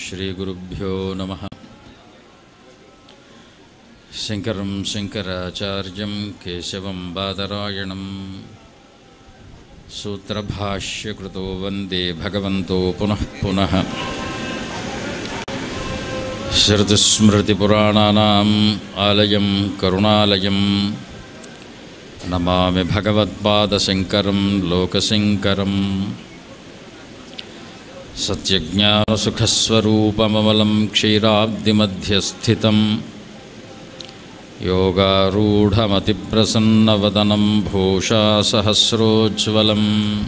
श्रीगुरुभ्यो नमः शङ्करं शङ्कराचार्यं केशवं बादरायणं सूत्रभाष्यकृतो वन्दे भगवन्तो पुनः पुनः श्रुतिस्मृतिपुराणानाम् आलयं करुणालयं नमामि भगवत्पादशङ्करं लोकशङ्करम् सत्यज्ञानसुखस्वरूपममलं क्षीराब्धिमध्यस्थितं योगारूढमतिप्रसन्नवदनं भूषासहस्रोज्ज्वलं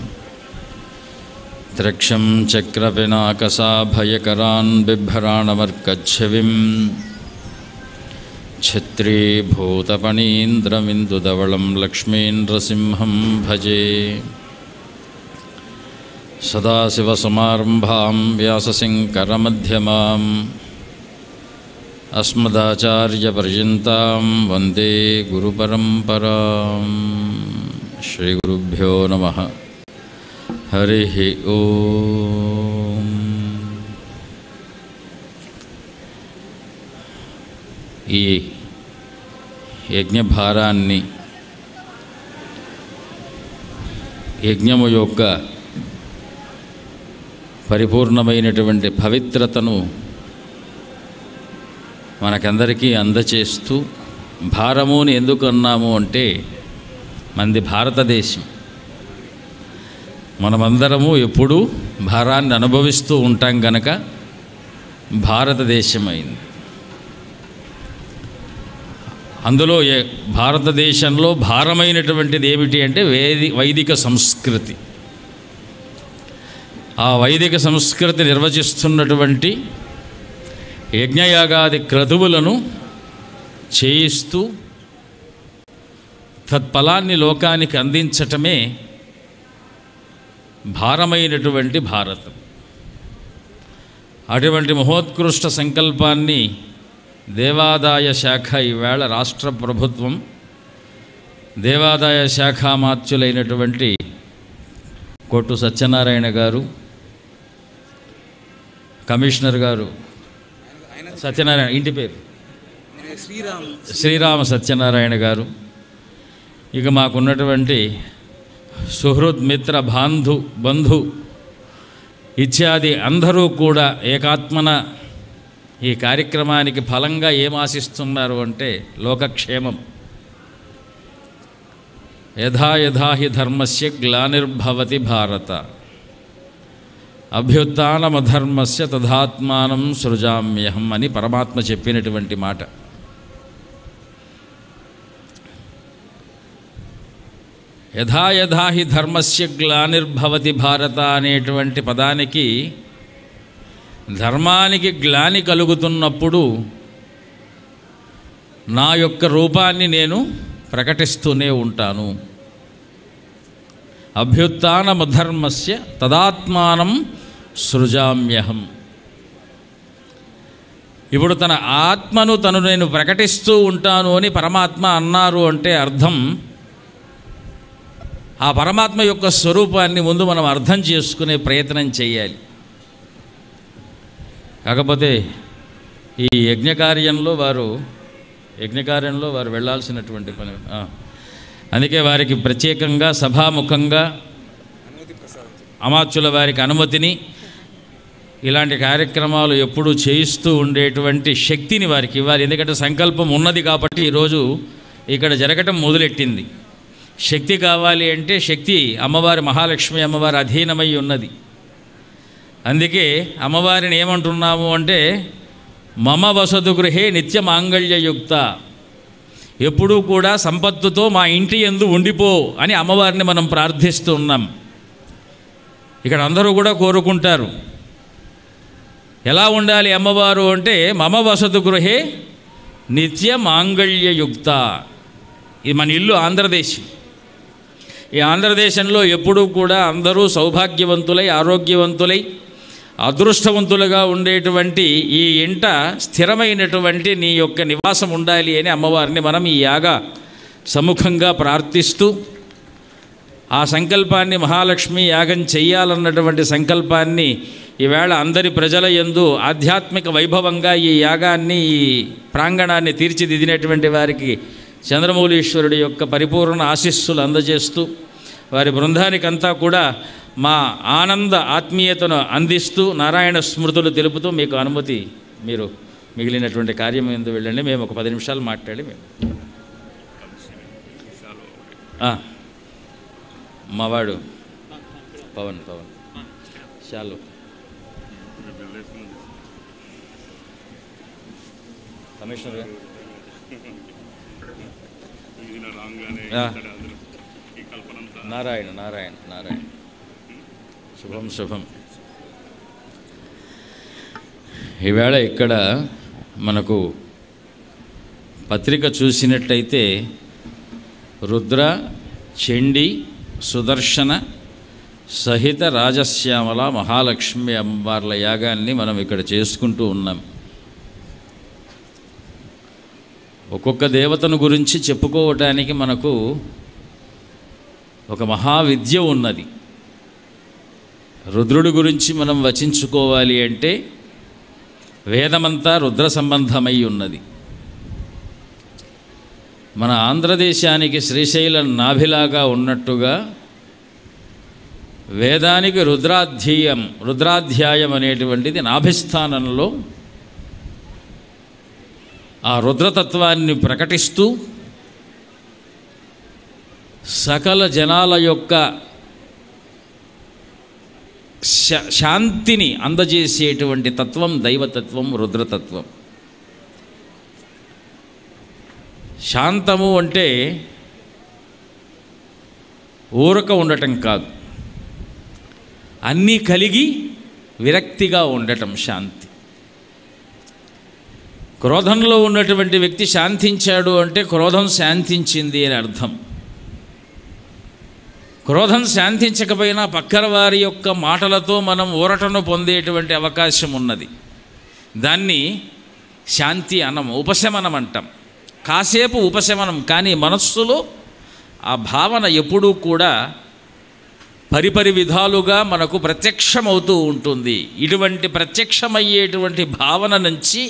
द्रक्षं चक्रपिनाकसाभयकरान् बिभ्राणमर्कच्छविं छत्रीभूतपणीन्द्रमिन्दुदवलं लक्ष्मीन्द्रसिंहं भजे सदाशिवसमारम्भां व्यासशङ्करमध्यमाम् अस्मदाचार्यपर्यन्तां वन्दे गुरुपरम्पराम् श्रीगुरुभ्यो नमः हरिः ॐ ఈ యజ్ఞభారాన్ని యజ్ఞము యొక్క పరిపూర్ణమైనటువంటి పవిత్రతను మనకందరికీ అందచేస్తూ భారము అని ఎందుకు అన్నాము అంటే మంది భారతదేశం మనమందరము ఎప్పుడూ భారాన్ని అనుభవిస్తూ ఉంటాం గనక భారతదేశం అయింది అందులో ఏ- భారతదేశంలో భారమైనటువంటిది ఏమిటి అంటే వేది వైదిక సంస్కృతి ఆ వైదిక సంస్కృతి నిర్వచిస్తున్నటువంటి యజ్ఞయాగాది క్రతువులను చేయిస్తూ తత్ఫలాన్ని లోకానికి అందించటమే భారమైనటువంటి భారతం అటువంటి మహోత్కృష్ట సంకల్పాన్ని దేవాదాయ శాఖ ఈవేళ రాష్ట్ర ప్రభుత్వం దేవాదాయ శాఖ మాత్యులైనటువంటి కొట్టు సత్యనారాయణ గారు కమిషనర్ గారు సత్యనారాయణ ఇంటి పేరు శ్రీరామ్ శ్రీరామ సత్యనారాయణ గారు ఇక మాకున్నటువంటి సుహృద్ మిత్ర బాంధు బంధు ఇత్యాది అందరూ కూడా ఏకాత్మన ఈ కార్యక్రమానికి ఫలంగా ఏం ఆశిస్తున్నారు అంటే లోకక్షేమం యథా యథా హి ధర్మస్య గ్లానిర్భవతి భారత అభ్యుత్నమధర్మస్య తథాత్మానం సృజామ్యహం అని పరమాత్మ చెప్పినటువంటి మాట యథా యథా హి ధర్మస్య గ్లానిర్భవతి భారత అనేటువంటి పదానికి ధర్మానికి గ్లాని కలుగుతున్నప్పుడు నా యొక్క రూపాన్ని నేను ప్రకటిస్తూనే ఉంటాను అభ్యుత్నమధర్మస్య తదాత్మానం సృజామ్యహం ఇప్పుడు తన ఆత్మను తను నేను ప్రకటిస్తూ ఉంటాను అని పరమాత్మ అన్నారు అంటే అర్థం ఆ పరమాత్మ యొక్క స్వరూపాన్ని ముందు మనం అర్థం చేసుకునే ప్రయత్నం చేయాలి కాకపోతే ఈ యజ్ఞకార్యంలో వారు యజ్ఞకార్యంలో వారు వెళ్ళాల్సినటువంటి పని ఆ. అందుకే వారికి ప్రత్యేకంగా సభాముఖంగా అమాత్యుల వారికి అనుమతిని ఇలాంటి కార్యక్రమాలు ఎప్పుడూ చేయిస్తూ ఉండేటువంటి శక్తిని వారికి ఇవ్వాలి ఎందుకంటే సంకల్పం ఉన్నది కాబట్టి ఈరోజు ఇక్కడ జరగటం మొదలెట్టింది శక్తి కావాలి అంటే శక్తి అమ్మవారి మహాలక్ష్మి అమ్మవారి అధీనమై ఉన్నది అందుకే అమ్మవారిని ఏమంటున్నాము అంటే మమ వసతు గృహే నిత్య మాంగళ్యయుక్త ఎప్పుడూ కూడా సంపత్తుతో మా ఇంటి ఎందు ఉండిపో అని అమ్మవారిని మనం ప్రార్థిస్తూ ఉన్నాం ఇక్కడ అందరూ కూడా కోరుకుంటారు ఎలా ఉండాలి అమ్మవారు అంటే మమ వసతు గృహే నిత్య మాంగళ్యయుక్త ఇది మన ఇల్లు ఆంధ్రదేశ్ ఈ ఆంధ్రదేశంలో ఎప్పుడూ కూడా అందరూ సౌభాగ్యవంతులై ఆరోగ్యవంతులై అదృష్టవంతులుగా ఉండేటువంటి ఈ ఇంట స్థిరమైనటువంటి నీ యొక్క నివాసం ఉండాలి అని అమ్మవారిని మనం ఈ యాగ సముఖంగా ప్రార్థిస్తూ ఆ సంకల్పాన్ని మహాలక్ష్మి యాగం చెయ్యాలన్నటువంటి సంకల్పాన్ని ఈవేళ అందరి ప్రజల యందు ఆధ్యాత్మిక వైభవంగా ఈ యాగాన్ని ఈ ప్రాంగణాన్ని తీర్చిదిద్దినటువంటి వారికి చంద్రమౌళీశ్వరుడి యొక్క పరిపూర్ణ ఆశీస్సులు అందజేస్తూ వారి బృందానికంతా కూడా మా ఆనంద ఆత్మీయతను అందిస్తూ నారాయణ స్మృతులు తెలుపుతూ మీకు అనుమతి మీరు మిగిలినటువంటి కార్యం ఎందు వెళ్ళండి మేము ఒక పది నిమిషాలు మాట్లాడి మేము ఆ, మావాడు పవన్ పవన్ చాలు కమిషనర్ గారు ఆ. నారాయణ నారాయణ నారాయణ శుభం శుభం ఈవేళ ఇక్కడ మనకు పత్రిక చూసినట్టయితే రుద్ర చండి సుదర్శన సహిత రాజశ్యామల మహాలక్ష్మి అమ్మవార్ల యాగాన్ని మనం ఇక్కడ చేసుకుంటూ ఉన్నాం ఒక్కొక్క దేవతను గురించి చెప్పుకోవటానికి మనకు ఒక మహావిద్య ఉన్నది రుద్రుడి గురించి మనం వచించుకోవాలి అంటే వేదమంతా రుద్ర సంబంధమై ఉన్నది మన ఆంధ్రదేశానికి శ్రీశైలం నాభిలాగా ఉన్నట్టుగా వేదానికి రుద్రాధ్యాయం రుద్రాధ్యాయం అనేటువంటిది నాభిస్థానంలో ఆ రుద్రతత్వాన్ని ప్రకటిస్తూ సకల జనాల యొక్క శా- శాంతిని అందజేసేటువంటి తత్వం దైవతత్వం రుద్రతత్వం శాంతము అంటే ఊరక ఉండటం కాదు అన్నీ కలిగి విరక్తిగా ఉండటం శాంతి క్రోధంలో ఉన్నటువంటి వ్యక్తి శాంతించాడు అంటే క్రోధం శాంతించింది అని అర్థం క్రోధం శాంతించకపోయినా పక్కన వారి యొక్క మాటలతో మనం ఊరటను పొందేటువంటి అవకాశం ఉన్నది దాన్ని శాంతి అనం ఉపశమనం అంటాం కాసేపు ఉపశమనం కానీ మనస్సులో ఆ భావన ఎప్పుడూ కూడా పరిపరి విధాలుగా మనకు ప్రత్యక్షమవుతూ ఉంటుంది ఇటువంటి ప్రత్యక్షమయ్యేటువంటి భావన నుంచి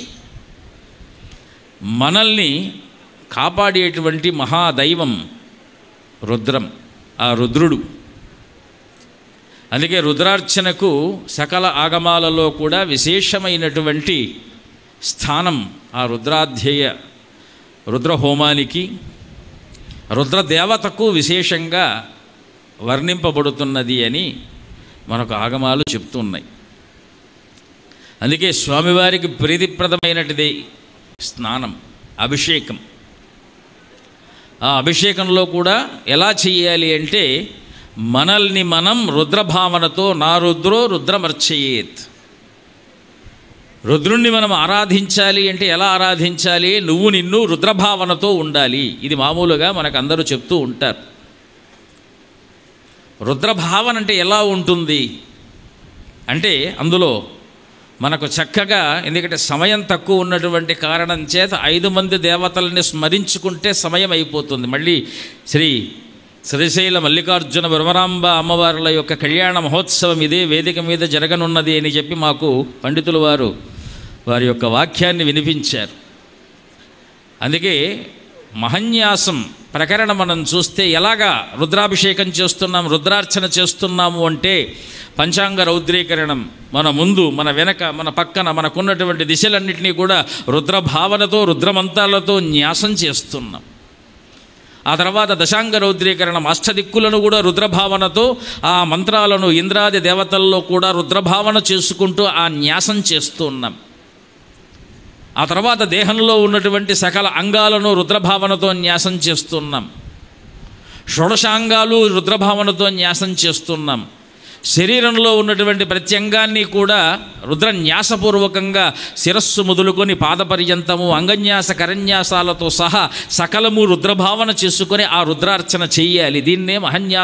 మనల్ని కాపాడేటువంటి మహాదైవం రుద్రం ఆ రుద్రుడు అందుకే రుద్రార్చనకు సకల ఆగమాలలో కూడా విశేషమైనటువంటి స్థానం ఆ రుద్రాధ్యేయ రుద్రహోమానికి రుద్రదేవతకు విశేషంగా వర్ణింపబడుతున్నది అని మనకు ఆగమాలు చెప్తున్నాయి అందుకే స్వామివారికి ప్రీతిప్రదమైనటిది స్నానం అభిషేకం ఆ అభిషేకంలో కూడా ఎలా చేయాలి అంటే మనల్ని మనం రుద్రభావనతో నా రుద్రో రుద్రమర్చయేత్ రుద్రుణ్ణి మనం ఆరాధించాలి అంటే ఎలా ఆరాధించాలి నువ్వు నిన్ను రుద్రభావనతో ఉండాలి ఇది మామూలుగా మనకు అందరూ చెప్తూ ఉంటారు రుద్రభావన అంటే ఎలా ఉంటుంది అంటే అందులో మనకు చక్కగా ఎందుకంటే సమయం తక్కువ ఉన్నటువంటి కారణం చేత ఐదు మంది దేవతల్ని స్మరించుకుంటే సమయం అయిపోతుంది మళ్ళీ శ్రీ శ్రీశైల మల్లికార్జున బ్రహ్మరాంబ అమ్మవార్ల యొక్క కళ్యాణ మహోత్సవం ఇదే వేదిక మీద జరగనున్నది అని చెప్పి మాకు పండితులు వారు వారి యొక్క వాక్యాన్ని వినిపించారు అందుకే మహన్యాసం ప్రకరణ మనం చూస్తే ఎలాగా రుద్రాభిషేకం చేస్తున్నాం రుద్రార్చన చేస్తున్నాము అంటే పంచాంగ రౌద్రీకరణం మన ముందు మన వెనక మన పక్కన మనకున్నటువంటి దిశలన్నింటినీ కూడా రుద్రభావనతో రుద్రమంతాలతో న్యాసం చేస్తున్నాం ఆ తర్వాత దశాంగ రౌద్రీకరణం అష్టదిక్కులను కూడా రుద్రభావనతో ఆ మంత్రాలను ఇంద్రాది దేవతల్లో కూడా రుద్రభావన చేసుకుంటూ ఆ న్యాసం చేస్తూ ఉన్నాం ఆ తర్వాత దేహంలో ఉన్నటువంటి సకల అంగాలను రుద్రభావనతో న్యాసం చేస్తున్నాం షోడశాంగాలు రుద్రభావనతో న్యాసం చేస్తున్నాం శరీరంలో ఉన్నటువంటి ప్రతి అంగాన్ని కూడా రుద్ర న్యాసపూర్వకంగా శిరస్సు మొదలుకొని పాదపర్యంతము అంగన్యాస కరన్యాసాలతో సహా సకలము రుద్రభావన చేసుకొని ఆ రుద్రార్చన చేయాలి దీన్నే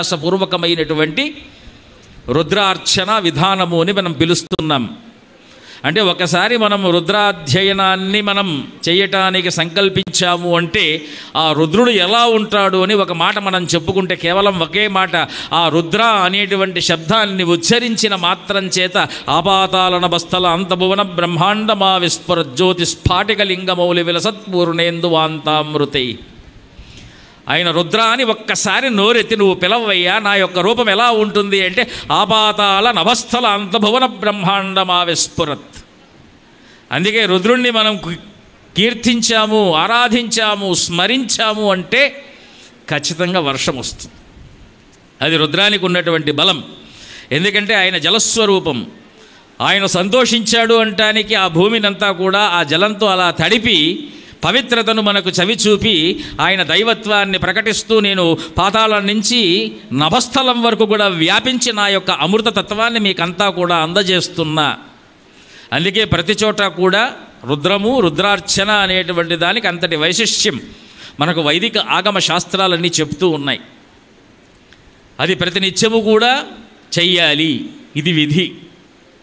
మహన్యాసపూర్వకమైనటువంటి రుద్రార్చన విధానము అని మనం పిలుస్తున్నాం అంటే ఒకసారి మనం రుద్రాధ్యయనాన్ని మనం చేయటానికి సంకల్పించాము అంటే ఆ రుద్రుడు ఎలా ఉంటాడు అని ఒక మాట మనం చెప్పుకుంటే కేవలం ఒకే మాట ఆ రుద్ర అనేటువంటి శబ్దాన్ని ఉచ్చరించిన మాత్రం చేత ఆపాతాలన బస్తల అంతభువన బ్రహ్మాండమా విస్ఫుర జ్యోతి స్ఫాటిక లింగమౌలి విలసత్పూర్ణేందు వాంతామృతై ఆయన రుద్ర అని ఒక్కసారి నోరెత్తి నువ్వు పిలవయ్యా నా యొక్క రూపం ఎలా ఉంటుంది అంటే ఆపాతాల నభస్థల అంతభువన బ్రహ్మాండమా విస్ఫురత్ అందుకే రుద్రుణ్ణి మనం కీ- కీర్తించాము ఆరాధించాము స్మరించాము అంటే ఖచ్చితంగా వర్షం వస్తుంది అది రుద్రానికి ఉన్నటువంటి బలం ఎందుకంటే ఆయన జలస్వరూపం ఆయన సంతోషించాడు అంటానికి ఆ భూమినంతా కూడా ఆ జలంతో అలా తడిపి పవిత్రతను మనకు చవి చూపి ఆయన దైవత్వాన్ని ప్రకటిస్తూ నేను పాతాళం నుంచి నభస్థలం వరకు కూడా వ్యాపించి నా యొక్క అమృత తత్వాన్ని మీకంతా కూడా అందజేస్తున్నా అందుకే ప్రతి చోట కూడా రుద్రము రుద్రార్చన అనేటువంటి దానికి అంతటి వైశిష్ట్యం మనకు వైదిక ఆగమ శాస్త్రాలన్నీ చెప్తూ ఉన్నాయి అది ప్రతినిత్యము కూడా చెయ్యాలి ఇది విధి